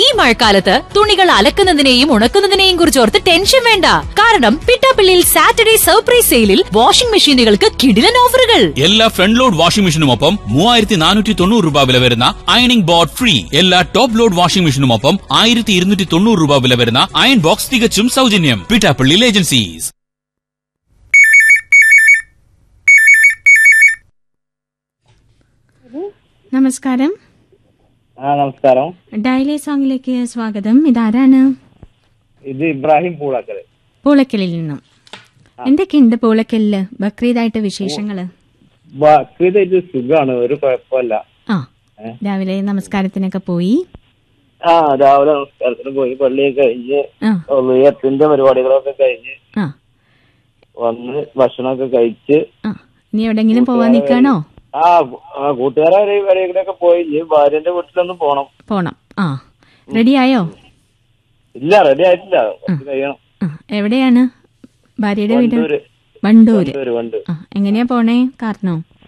മഴക്കാലത്ത് തുണികൾ അലക്കുന്നതിനെയും ഉണക്കുന്നതിനെയും കുറിച്ചോർത്ത് ടെൻഷൻ വേണ്ട കാരണം പിട്ടാപ്പിള്ളിയിൽ സാറ്റർഡേ സർപ്രൈസ് സെയിലിൽ വാഷിംഗ് മെഷീനുകൾക്ക് കിടിലൻ ഓഫറുകൾ എല്ലാ ഫ്രണ്ട് ലോഡ് വാഷിംഗ് മെഷീനുമൊപ്പം മൂവായിരത്തി നാനൂറ്റി തൊണ്ണൂറ് രൂപ വില വരുന്ന അയണിംഗ് ബോർഡ് ഫ്രീ എല്ലാ ടോപ്പ് ലോഡ് വാഷിംഗ് മെഷീനുമൊപ്പം ആയിരത്തി ഇരുന്നൂറ്റി തൊണ്ണൂറ് രൂപ വില വരുന്ന അയൺ ബോക്സ് തികച്ചും സൗജന്യം പിട്ടാപ്പള്ളി ഏജൻസീസ് നമസ്കാരം ആ നമസ്കാരം ഡയലേ സോങ്ങിലേക്ക് സ്വാഗതം ഇതാരാണ് ഇത് ഇബ്രാഹിം പൂളക്കല് പൂളക്കലിൽ നിന്നും എന്തൊക്കെയുണ്ട് പൂളക്കലില് ബക്രീദായിട്ട് വിശേഷങ്ങള് ബക്രീദായിട്ട് സുഖാണ് ഒരു കുഴപ്പമില്ല ആ രാവിലെ നമസ്കാരത്തിനൊക്കെ പോയി ആ രാവിലെ നമസ്കാരത്തിന് പോയി പള്ളിയൊക്കെ കഴിഞ്ഞ് ആ ഉയർത്തിന്റെ പരിപാടികളൊക്കെ കഴിഞ്ഞ് ആ വന്ന് ഭക്ഷണമൊക്കെ കഴിച്ച് ആ ഇനി എവിടെങ്കിലും പോവാൻ നിൽക്കാണോ ആ ആ കൂട്ടുകാരെ വരെയൊക്കെ പോയി ഇനി ഭാര്യന്റെ വീട്ടിലൊന്നും പോണം പോണം ആ റെഡിയായോ ഇല്ല റെഡി ആയിട്ടില്ല കുറച്ച് കഴിയണം ആ എവിടെയാണ് ഭാര്യയുടെ വീട് വണ്ടൂര് വണ്ടൂര് വണ്ടൂര് വണ്ടൂര് ആ എങ്ങനെയാ പോണേ കാരണോ